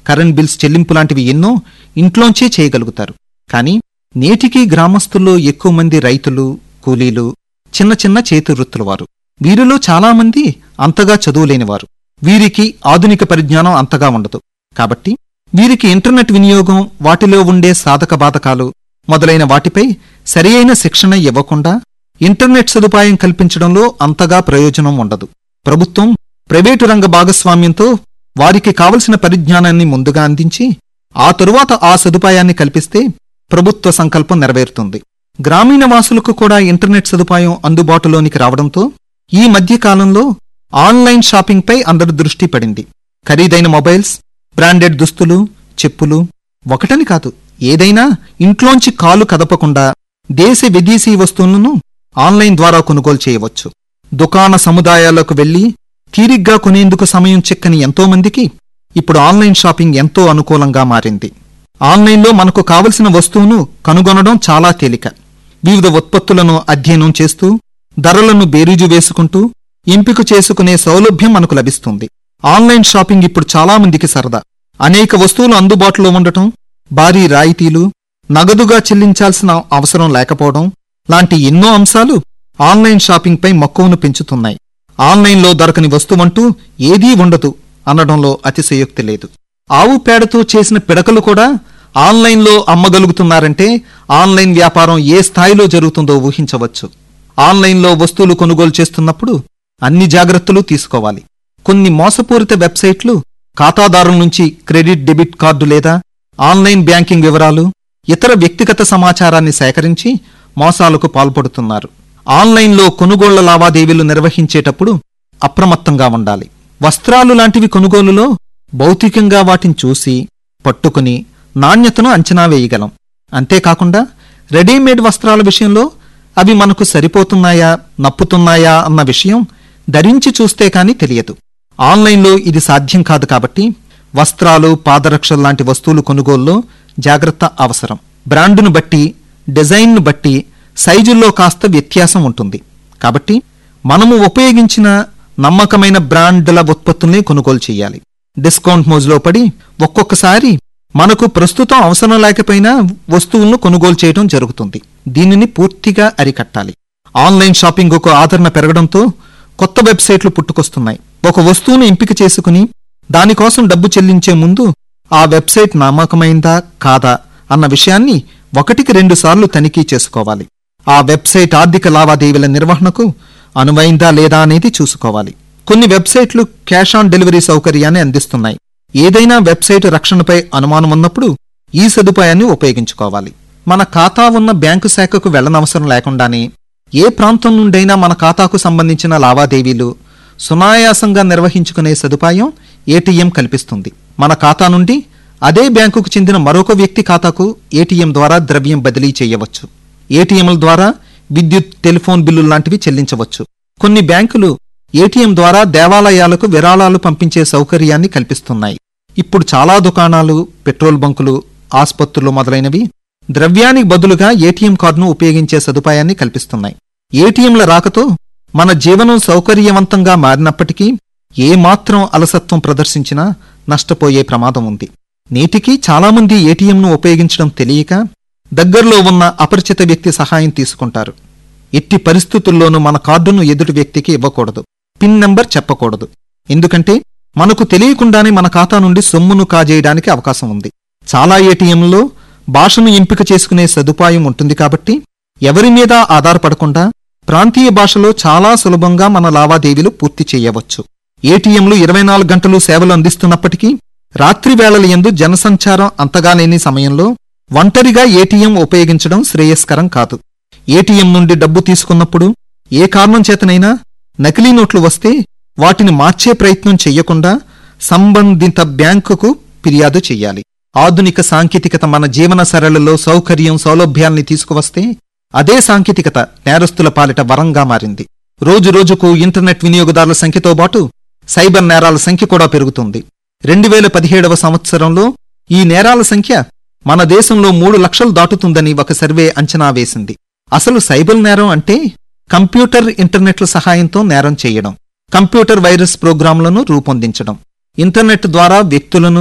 current bills చెల్లింపు లాంటివి ఎన్నో ఇంట్లోంచే చేయగలుగుతారు కానీ నేటికీ గ్రామస్తుల్లో ఎక్కువ మంది రైతులు కూలీలు చిన్న చిన్న చేతి వృత్తుల వారు వీరిలో చాలా మంది అంతగా చదువులేనివారు వీరికి ఆధునిక పరిజ్ఞానం అంతగా ఉండదు కాబట్టి వీరికి ఇంటర్నెట్ వినియోగం వాటిలో ఉండే సాధక బాధకాలు మొదలైన వాటిపై సరియైన శిక్షణ ఇవ్వకుండా ఇంటర్నెట్ సదుపాయం కల్పించడంలో అంతగా ప్రయోజనం ఉండదు ప్రభుత్వం ప్రైవేటు రంగ భాగస్వామ్యంతో వారికి కావలసిన పరిజ్ఞానాన్ని ముందుగా అందించి ఆ తరువాత ఆ సదుపాయాన్ని కల్పిస్తే ప్రభుత్వ సంకల్పం నెరవేరుతుంది గ్రామీణ వాసులకు కూడా ఇంటర్నెట్ సదుపాయం అందుబాటులోనికి రావడంతో ఈ మధ్య కాలంలో ఆన్లైన్ షాపింగ్పై అందరి దృష్టి పడింది ఖరీదైన మొబైల్స్ బ్రాండెడ్ దుస్తులు చెప్పులు ఒకటని కాదు ఏదైనా ఇంట్లోంచి కాలు కదపకుండా దేశ విదేశీ వస్తువులను ఆన్లైన్ ద్వారా కొనుగోలు చేయవచ్చు దుకాణ సముదాయాలకు వెళ్లి తీరిగ్గా కొనేందుకు సమయం చిక్కని ఎంతో మందికి ఇప్పుడు ఆన్లైన్ షాపింగ్ ఎంతో అనుకూలంగా మారింది ఆన్లైన్లో మనకు కావలసిన వస్తువును కనుగొనడం చాలా తేలిక వివిధ ఉత్పత్తులను అధ్యయనం చేస్తూ ధరలను బేరీజు వేసుకుంటూ ఎంపిక చేసుకునే సౌలభ్యం మనకు లభిస్తుంది ఆన్లైన్ షాపింగ్ ఇప్పుడు చాలా మందికి సరదా అనేక వస్తువులు అందుబాటులో ఉండటం భారీ రాయితీలు నగదుగా చెల్లించాల్సిన అవసరం లేకపోవడం లాంటి ఎన్నో అంశాలు ఆన్లైన్ షాపింగ్పై మక్కువను పెంచుతున్నాయి ఆన్లైన్లో దొరకని వస్తువంటూ ఏదీ ఉండదు అనడంలో అతిశయోక్తి లేదు ఆవు పేడతో చేసిన పిడకలు కూడా ఆన్లైన్లో అమ్మగలుగుతున్నారంటే ఆన్లైన్ వ్యాపారం ఏ స్థాయిలో జరుగుతుందో ఊహించవచ్చు ఆన్లైన్లో వస్తువులు కొనుగోలు చేస్తున్నప్పుడు అన్ని జాగ్రత్తలు తీసుకోవాలి కొన్ని మోసపూరిత వెబ్సైట్లు ఖాతాదారుల నుంచి క్రెడిట్ డెబిట్ కార్డు లేదా ఆన్లైన్ బ్యాంకింగ్ వివరాలు ఇతర వ్యక్తిగత సమాచారాన్ని సేకరించి మోసాలకు పాల్పడుతున్నారు ఆన్లైన్లో కొనుగోళ్ల లావాదేవీలు నిర్వహించేటప్పుడు అప్రమత్తంగా ఉండాలి వస్త్రాలు లాంటివి కొనుగోలులో భౌతికంగా వాటిని చూసి పట్టుకుని నాణ్యతను అంచనా వేయగలం అంతేకాకుండా రెడీమేడ్ వస్త్రాల విషయంలో అవి మనకు సరిపోతున్నాయా నప్పుతున్నాయా అన్న విషయం ధరించి చూస్తే కాని తెలియదు ఆన్లైన్లో ఇది సాధ్యం కాదు కాబట్టి వస్త్రాలు పాదరక్షలు లాంటి వస్తువులు కొనుగోలులో జాగ్రత్త అవసరం బ్రాండును బట్టి డిజైన్ను బట్టి సైజుల్లో కాస్త వ్యత్యాసం ఉంటుంది కాబట్టి మనము ఉపయోగించిన నమ్మకమైన బ్రాండ్ల ఉత్పత్తుల్ని కొనుగోలు చేయాలి డిస్కౌంట్ మోజులో పడి ఒక్కొక్కసారి మనకు ప్రస్తుతం అవసరం లేకపోయినా వస్తువులను కొనుగోలు చేయడం జరుగుతుంది దీనిని పూర్తిగా అరికట్టాలి ఆన్లైన్ షాపింగ్కు ఆదరణ పెరగడంతో కొత్త వెబ్సైట్లు పుట్టుకొస్తున్నాయి ఒక వస్తువును ఎంపిక చేసుకుని దానికోసం డబ్బు చెల్లించే ముందు ఆ వెబ్సైట్ నమ్మకమైందా కాదా అన్న విషయాన్ని ఒకటికి రెండు సార్లు తనిఖీ చేసుకోవాలి ఆ వెబ్సైట్ ఆర్థిక లావాదేవీల నిర్వహణకు అనువైందా లేదా అనేది చూసుకోవాలి కొన్ని వెబ్సైట్లు క్యాష్ ఆన్ డెలివరీ సౌకర్యాన్ని అందిస్తున్నాయి ఏదైనా వెబ్సైట్ రక్షణపై అనుమానం ఉన్నప్పుడు ఈ సదుపాయాన్ని ఉపయోగించుకోవాలి మన ఖాతా ఉన్న బ్యాంకు శాఖకు వెళ్లనవసరం లేకుండానే ఏ ప్రాంతం నుండైనా మన ఖాతాకు సంబంధించిన లావాదేవీలు సునాయాసంగా నిర్వహించుకునే సదుపాయం ఏటీఎం కల్పిస్తుంది మన ఖాతా నుండి అదే బ్యాంకుకు చెందిన మరొక వ్యక్తి ఖాతాకు ఏటీఎం ద్వారా ద్రవ్యం బదిలీ చేయవచ్చు ఏటీఎంల ద్వారా విద్యుత్ టెలిఫోన్ బిల్లులు లాంటివి చెల్లించవచ్చు కొన్ని బ్యాంకులు ఏటీఎం ద్వారా దేవాలయాలకు విరాళాలు పంపించే సౌకర్యాన్ని కల్పిస్తున్నాయి ఇప్పుడు చాలా దుకాణాలు పెట్రోల్ బంకులు ఆసుపత్రులు మొదలైనవి ద్రవ్యానికి బదులుగా ఏటీఎం కార్డును ఉపయోగించే సదుపాయాన్ని కల్పిస్తున్నాయి ఏటీఎంల రాకతో మన జీవనం సౌకర్యవంతంగా మారినప్పటికీ ఏమాత్రం అలసత్వం ప్రదర్శించినా నష్టపోయే ప్రమాదం ఉంది నేటికి చాలామంది ఏటీఎంను ఉపయోగించడం తెలియక దగ్గరలో ఉన్న అపరిచిత వ్యక్తి సహాయం తీసుకుంటారు ఎట్టి పరిస్థితుల్లోనూ మన కార్డును ఎదుటి వ్యక్తికి ఇవ్వకూడదు పిన్ నంబర్ చెప్పకూడదు ఎందుకంటే మనకు తెలియకుండానే మన ఖాతా నుండి సొమ్మును కాజేయడానికి అవకాశం ఉంది చాలా ఏటీఎంలో భాషను ఎంపిక చేసుకునే సదుపాయం ఉంటుంది కాబట్టి ఎవరి మీద ఆధారపడకుండా ప్రాంతీయ భాషలో చాలా సులభంగా మన లావాదేవీలు పూర్తి చేయవచ్చు ఏటీఎంలు ఇరవై నాలుగు గంటలు సేవలు అందిస్తున్నప్పటికీ రాత్రి వేళల యందు జనసంచారం అంతగా లేని సమయంలో ఒంటరిగా ఏటీఎం ఉపయోగించడం శ్రేయస్కరం కాదు ఏటీఎం నుండి డబ్బు తీసుకున్నప్పుడు ఏ కారణం చేతనైనా నకిలీ నోట్లు వస్తే వాటిని మార్చే ప్రయత్నం చెయ్యకుండా సంబంధిత బ్యాంకుకు ఫిర్యాదు చెయ్యాలి ఆధునిక సాంకేతికత మన జీవన సరళిలో సౌకర్యం సౌలభ్యాల్ని తీసుకువస్తే అదే సాంకేతికత నేరస్తుల పాలిట వరంగా మారింది రోజు రోజుకు ఇంటర్నెట్ వినియోగదారుల సంఖ్యతో పాటు సైబర్ నేరాల సంఖ్య కూడా పెరుగుతుంది రెండు వేల పదిహేడవ సంవత్సరంలో ఈ నేరాల సంఖ్య మన దేశంలో మూడు లక్షలు దాటుతుందని ఒక సర్వే అంచనా వేసింది అసలు సైబర్ నేరం అంటే కంప్యూటర్ ఇంటర్నెట్ల సహాయంతో నేరం చేయడం కంప్యూటర్ వైరస్ ప్రోగ్రాంలను రూపొందించడం ఇంటర్నెట్ ద్వారా వ్యక్తులను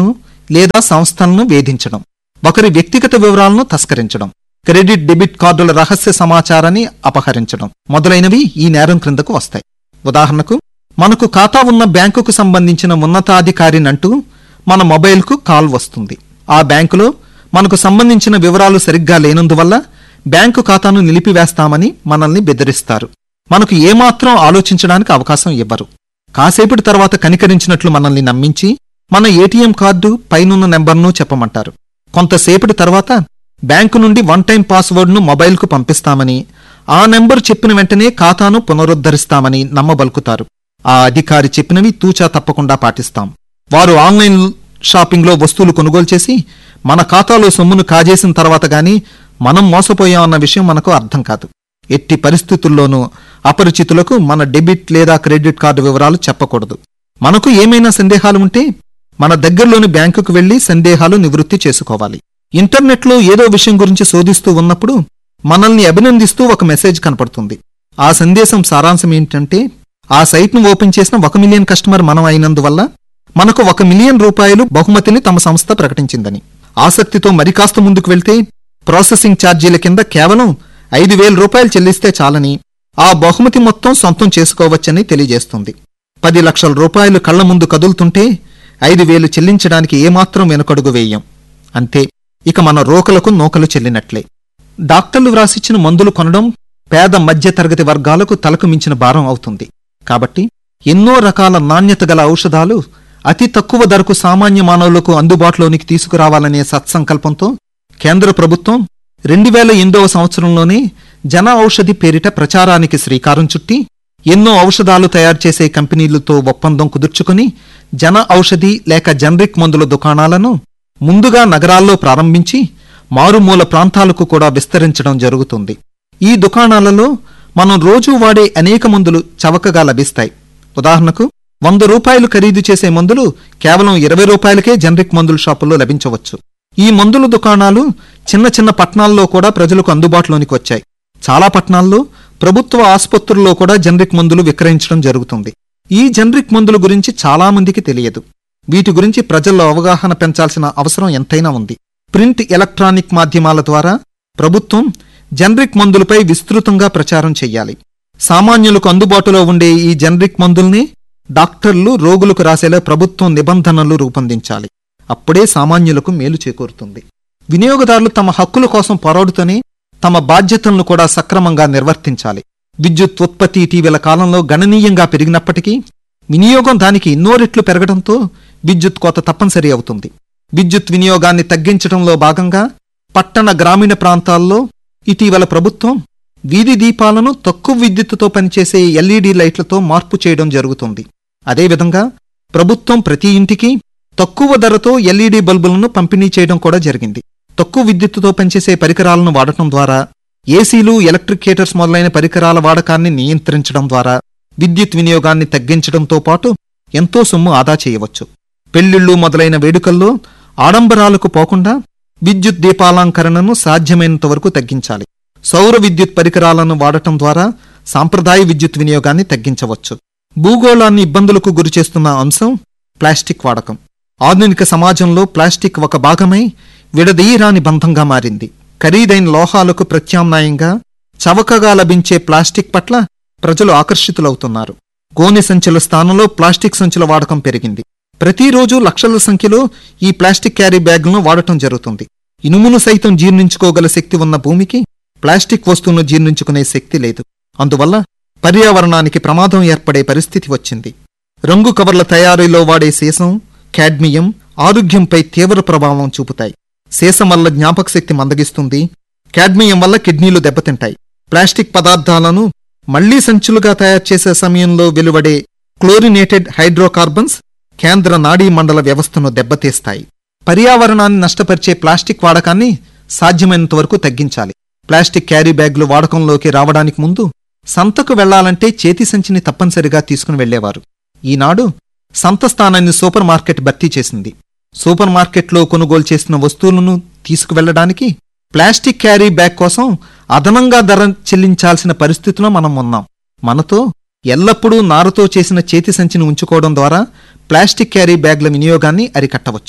లేదా సంస్థలను వేధించడం ఒకరి వ్యక్తిగత వివరాలను తస్కరించడం క్రెడిట్ డెబిట్ కార్డుల రహస్య సమాచారాన్ని అపహరించడం మొదలైనవి ఈ నేరం క్రిందకు వస్తాయి ఉదాహరణకు మనకు ఖాతా ఉన్న బ్యాంకుకు సంబంధించిన ఉన్నతాధికారినంటూ మన మొబైల్కు కాల్ వస్తుంది ఆ బ్యాంకులో మనకు సంబంధించిన వివరాలు సరిగ్గా లేనందువల్ల బ్యాంకు ఖాతాను నిలిపివేస్తామని మనల్ని బెదిరిస్తారు మనకు ఏమాత్రం ఆలోచించడానికి అవకాశం ఇవ్వరు కాసేపటి తర్వాత కనికరించినట్లు మనల్ని నమ్మించి మన ఏటీఎం కార్డు పైనున్న నెంబర్ను చెప్పమంటారు కొంతసేపటి తర్వాత బ్యాంకు నుండి వన్ టైం పాస్వర్డ్ను మొబైల్కు పంపిస్తామని ఆ నెంబర్ చెప్పిన వెంటనే ఖాతాను పునరుద్ధరిస్తామని నమ్మబలుకుతారు ఆ అధికారి చెప్పినవి తూచా తప్పకుండా పాటిస్తాం వారు ఆన్లైన్ షాపింగ్లో వస్తువులు కొనుగోలు చేసి మన ఖాతాలో సొమ్మును కాజేసిన తర్వాత గాని మనం మోసపోయామన్న విషయం మనకు అర్థం కాదు ఎట్టి పరిస్థితుల్లోనూ అపరిచితులకు మన డెబిట్ లేదా క్రెడిట్ కార్డు వివరాలు చెప్పకూడదు మనకు ఏమైనా సందేహాలు ఉంటే మన దగ్గరలోని బ్యాంకుకు వెళ్లి సందేహాలు నివృత్తి చేసుకోవాలి ఇంటర్నెట్లో ఏదో విషయం గురించి శోధిస్తూ ఉన్నప్పుడు మనల్ని అభినందిస్తూ ఒక మెసేజ్ కనపడుతుంది ఆ సందేశం సారాంశం ఏంటంటే ఆ సైట్ను ఓపెన్ చేసిన ఒక మిలియన్ కస్టమర్ మనం అయినందువల్ల మనకు ఒక మిలియన్ రూపాయలు బహుమతిని తమ సంస్థ ప్రకటించిందని ఆసక్తితో మరి కాస్త ముందుకు వెళ్తే ప్రాసెసింగ్ ఛార్జీల కింద కేవలం ఐదు వేల రూపాయలు చెల్లిస్తే చాలని ఆ బహుమతి మొత్తం సొంతం చేసుకోవచ్చని తెలియజేస్తుంది పది లక్షల రూపాయలు కళ్ల ముందు కదులుతుంటే ఐదు వేలు చెల్లించడానికి ఏమాత్రం వెనుకడుగు వేయం అంతే ఇక మన రోకలకు నూకలు చెల్లినట్లే డాక్టర్లు వ్రాసిచ్చిన మందులు కొనడం పేద మధ్య తరగతి వర్గాలకు తలకు మించిన భారం అవుతుంది కాబట్టి ఎన్నో రకాల నాణ్యత గల ఔషధాలు అతి తక్కువ ధరకు సామాన్య మానవులకు అందుబాటులోనికి తీసుకురావాలనే సత్సంకల్పంతో కేంద్ర ప్రభుత్వం రెండు వేల ఎనిమిదవ సంవత్సరంలోనే జన ఔషధి పేరిట ప్రచారానికి శ్రీకారం చుట్టి ఎన్నో ఔషధాలు తయారు చేసే కంపెనీలతో ఒప్పందం కుదుర్చుకుని జన ఔషధి లేక జనరిక్ మందుల దుకాణాలను ముందుగా నగరాల్లో ప్రారంభించి మారుమూల ప్రాంతాలకు కూడా విస్తరించడం జరుగుతుంది ఈ దుకాణాలలో మనం రోజూ వాడే అనేక మందులు చవకగా లభిస్తాయి ఉదాహరణకు వంద రూపాయలు ఖరీదు చేసే మందులు కేవలం ఇరవై రూపాయలకే జనరిక్ మందుల షాపుల్లో లభించవచ్చు ఈ మందుల దుకాణాలు చిన్న చిన్న పట్టణాల్లో కూడా ప్రజలకు అందుబాటులోనికి వచ్చాయి చాలా పట్టణాల్లో ప్రభుత్వ ఆసుపత్రుల్లో కూడా జనరిక్ మందులు విక్రయించడం జరుగుతుంది ఈ జనరిక్ మందుల గురించి చాలా మందికి తెలియదు వీటి గురించి ప్రజల్లో అవగాహన పెంచాల్సిన అవసరం ఎంతైనా ఉంది ప్రింట్ ఎలక్ట్రానిక్ మాధ్యమాల ద్వారా ప్రభుత్వం జనరిక్ మందులపై విస్తృతంగా ప్రచారం చెయ్యాలి సామాన్యులకు అందుబాటులో ఉండే ఈ జనరిక్ మందుల్ని డాక్టర్లు రోగులకు రాసేలా ప్రభుత్వం నిబంధనలు రూపొందించాలి అప్పుడే సామాన్యులకు మేలు చేకూరుతుంది వినియోగదారులు తమ హక్కుల కోసం పోరాడుతూనే తమ బాధ్యతలను కూడా సక్రమంగా నిర్వర్తించాలి విద్యుత్ ఉత్పత్తి ఇటీవల కాలంలో గణనీయంగా పెరిగినప్పటికీ వినియోగం దానికి ఎన్నో రెట్లు పెరగడంతో విద్యుత్ కోత తప్పనిసరి అవుతుంది విద్యుత్ వినియోగాన్ని తగ్గించడంలో భాగంగా పట్టణ గ్రామీణ ప్రాంతాల్లో ఇటీవల ప్రభుత్వం వీధి దీపాలను తక్కువ విద్యుత్తుతో పనిచేసే ఎల్ఈడి లైట్లతో మార్పు చేయడం జరుగుతుంది అదేవిధంగా ప్రభుత్వం ప్రతి ఇంటికి తక్కువ ధరతో ఎల్ఈడి బల్బులను పంపిణీ చేయడం కూడా జరిగింది తక్కువ విద్యుత్తుతో పనిచేసే పరికరాలను వాడటం ద్వారా ఏసీలు ఎలక్ట్రిక్ హీటర్స్ మొదలైన పరికరాల వాడకాన్ని నియంత్రించడం ద్వారా విద్యుత్ వినియోగాన్ని తగ్గించడంతో పాటు ఎంతో సొమ్ము ఆదా చేయవచ్చు పెళ్లిళ్ళు మొదలైన వేడుకల్లో ఆడంబరాలకు పోకుండా విద్యుత్ దీపాలంకరణను సాధ్యమైనంత వరకు తగ్గించాలి సౌర విద్యుత్ పరికరాలను వాడటం ద్వారా సాంప్రదాయ విద్యుత్ వినియోగాన్ని తగ్గించవచ్చు భూగోళాన్ని ఇబ్బందులకు గురిచేస్తున్న అంశం ప్లాస్టిక్ వాడకం ఆధునిక సమాజంలో ప్లాస్టిక్ ఒక భాగమై విడదీయరాని బంధంగా మారింది ఖరీదైన లోహాలకు ప్రత్యామ్నాయంగా చవకగా లభించే ప్లాస్టిక్ పట్ల ప్రజలు ఆకర్షితులవుతున్నారు గోనె సంచుల స్థానంలో ప్లాస్టిక్ సంచుల వాడకం పెరిగింది ప్రతిరోజు లక్షల సంఖ్యలో ఈ ప్లాస్టిక్ క్యారీ బ్యాగులను వాడటం జరుగుతుంది ఇనుమును సైతం జీర్ణించుకోగల శక్తి ఉన్న భూమికి ప్లాస్టిక్ వస్తువును జీర్ణించుకునే శక్తి లేదు అందువల్ల పర్యావరణానికి ప్రమాదం ఏర్పడే పరిస్థితి వచ్చింది రంగు కవర్ల తయారీలో వాడే సీసం కాడ్మియం ఆరోగ్యంపై తీవ్ర ప్రభావం చూపుతాయి సీసం వల్ల జ్ఞాపక శక్తి మందగిస్తుంది కాడ్మియం వల్ల కిడ్నీలు దెబ్బతింటాయి ప్లాస్టిక్ పదార్థాలను మళ్లీ సంచులుగా తయారు చేసే సమయంలో వెలువడే క్లోరినేటెడ్ హైడ్రోకార్బన్స్ కేంద్ర నాడీ మండల వ్యవస్థను దెబ్బతీస్తాయి పర్యావరణాన్ని నష్టపరిచే ప్లాస్టిక్ వాడకాన్ని సాధ్యమైనంత వరకు తగ్గించాలి ప్లాస్టిక్ క్యారీ బ్యాగులు వాడకంలోకి రావడానికి ముందు సంతకు వెళ్లాలంటే చేతి సంచిని తప్పనిసరిగా తీసుకుని వెళ్లేవారు ఈనాడు సంత స్థానాన్ని సూపర్ మార్కెట్ భర్తీ చేసింది సూపర్ మార్కెట్లో కొనుగోలు చేసిన వస్తువులను తీసుకువెళ్లడానికి ప్లాస్టిక్ క్యారీ బ్యాగ్ కోసం అదనంగా ధర చెల్లించాల్సిన పరిస్థితిలో మనం ఉన్నాం మనతో ఎల్లప్పుడూ నారతో చేసిన చేతి సంచిని ఉంచుకోవడం ద్వారా ప్లాస్టిక్ క్యారీ బ్యాగ్ల వినియోగాన్ని అరికట్టవచ్చు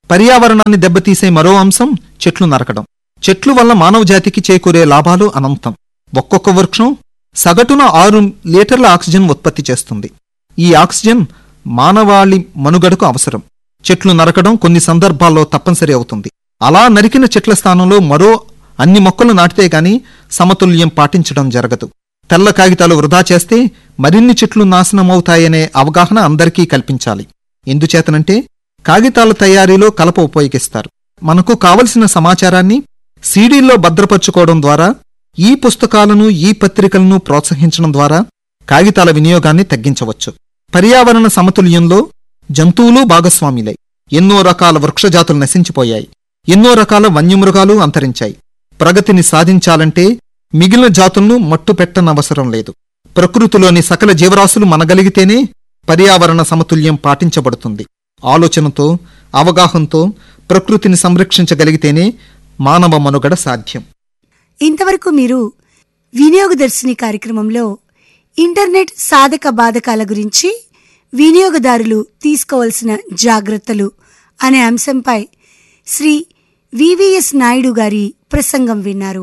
పర్యావరణాన్ని దెబ్బతీసే మరో అంశం చెట్లు నరకడం చెట్లు వల్ల మానవ జాతికి చేకూరే లాభాలు అనంతం ఒక్కొక్క వృక్షం సగటున ఆరు లీటర్ల ఆక్సిజన్ ఉత్పత్తి చేస్తుంది ఈ ఆక్సిజన్ మానవాళి మనుగడకు అవసరం చెట్లు నరకడం కొన్ని సందర్భాల్లో తప్పనిసరి అవుతుంది అలా నరికిన చెట్ల స్థానంలో మరో అన్ని మొక్కలు నాటితే గాని సమతుల్యం పాటించడం జరగదు తెల్ల కాగితాలు వృధా చేస్తే మరిన్ని చెట్లు నాశనమవుతాయనే అవగాహన అందరికీ కల్పించాలి ఎందుచేతనంటే కాగితాల తయారీలో కలప ఉపయోగిస్తారు మనకు కావలసిన సమాచారాన్ని సీడీల్లో భద్రపరుచుకోవడం ద్వారా ఈ పుస్తకాలను ఈ పత్రికలను ప్రోత్సహించడం ద్వారా కాగితాల వినియోగాన్ని తగ్గించవచ్చు పర్యావరణ సమతుల్యంలో జంతువులు భాగస్వాములై ఎన్నో రకాల వృక్షజాతులు నశించిపోయాయి ఎన్నో రకాల వన్యమృగాలు అంతరించాయి ప్రగతిని సాధించాలంటే మిగిలిన జాతులను మట్టు పెట్టనవసరం లేదు ప్రకృతిలోని సకల జీవరాశులు మనగలిగితేనే పర్యావరణ సమతుల్యం పాటించబడుతుంది ఆలోచనతో అవగాహనతో ప్రకృతిని సంరక్షించగలిగితేనే మానవ మనుగడ సాధ్యం ఇంతవరకు మీరు వినియోగదర్శిని కార్యక్రమంలో ఇంటర్నెట్ సాధక బాధకాల గురించి వినియోగదారులు తీసుకోవాల్సిన జాగ్రత్తలు అనే అంశంపై శ్రీ వివిఎస్ నాయుడు గారి ప్రసంగం విన్నారు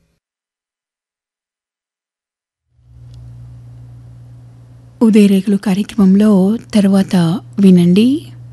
ఉదయరేకులు కార్యక్రమంలో తర్వాత వినండి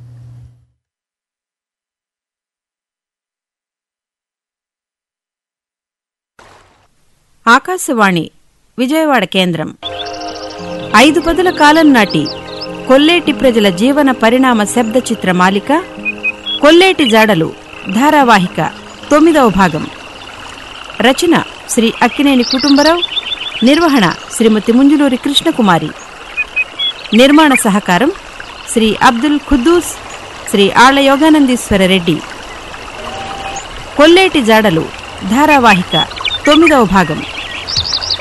ఆకాశవాణి విజయవాడ కేంద్రం ఐదు పదుల కాలం నాటి కొల్లేటి ప్రజల జీవన పరిణామ శబ్ద చిత్ర మాలిక కొల్లేటి జాడలు ధారావాహిక తొమ్మిదవ భాగం రచన శ్రీ అక్కినేని కుటుంబరావు నిర్వహణ శ్రీమతి ముంజులూరి కృష్ణకుమారి నిర్మాణ సహకారం శ్రీ అబ్దుల్ ఖుద్దూస్ శ్రీ ఆళ్ల యోగానందీశ్వర రెడ్డి కొల్లేటి జాడలు ధారావాహిక తొమ్మిదవ భాగం